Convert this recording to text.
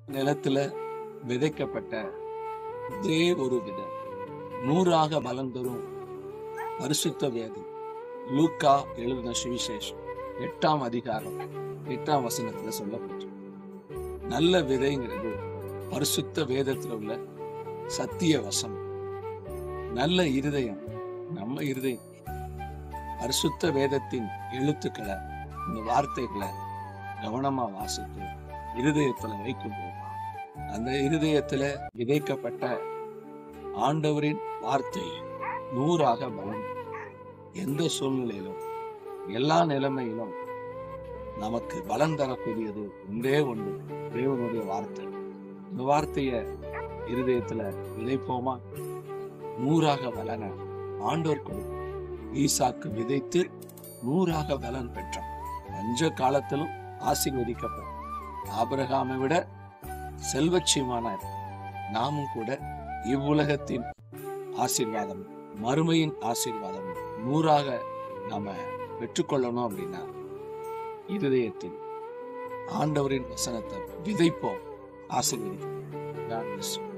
நிலத்துல விதைக்கப்பட்ட ஒரே ஒரு விதை நூறாக பலன் தரும் பரிசுத்த வேதம் லூக்கா எழுதின சுவிசேஷம் எட்டாம் அதிகாரம் எட்டாம் வசனத்துல சொல்லப்பட்டு நல்ல விதைங்கிறது பரிசுத்த வேதத்துல உள்ள சத்திய வசம் நல்ல இருதயம் நம்ம இருதயம் பரிசுத்த வேதத்தின் எழுத்துக்களை இந்த வார்த்தைகளை கவனமா வாசித்து இருதயத்துல வைக்கும்போது அந்த இருதயத்துல விதைக்கப்பட்ட ஆண்டவரின் வார்த்தை நூறாக பலம் எந்த சூழ்நிலையிலும் எல்லா நிலைமையிலும் நமக்கு பலம் தரக்கூடியது ஒன்றே ஒன்று தேவனுடைய வார்த்தை இந்த வார்த்தைய இருதயத்துல விதைப்போமா நூறாக பலன ஆண்டோர் கொடுக்கும் ஈசாக்கு விதைத்து நூறாக பலன் பெற்றான் பஞ்ச காலத்திலும் ஆசீர்வதிக்கப்படும் ஆபிரகாமை விட செல்வச்சியமானார் நாமும் கூட இவ்வுலகத்தின் ஆசீர்வாதம் மறுமையின் ஆசீர்வாதம் நூறாக நாம பெற்றுக்கொள்ளணும் அப்படின்னா இருதயத்தில் ஆண்டவரின் வசனத்தை விதைப்போம் ஆசீர்வதிப்போம் God bless you.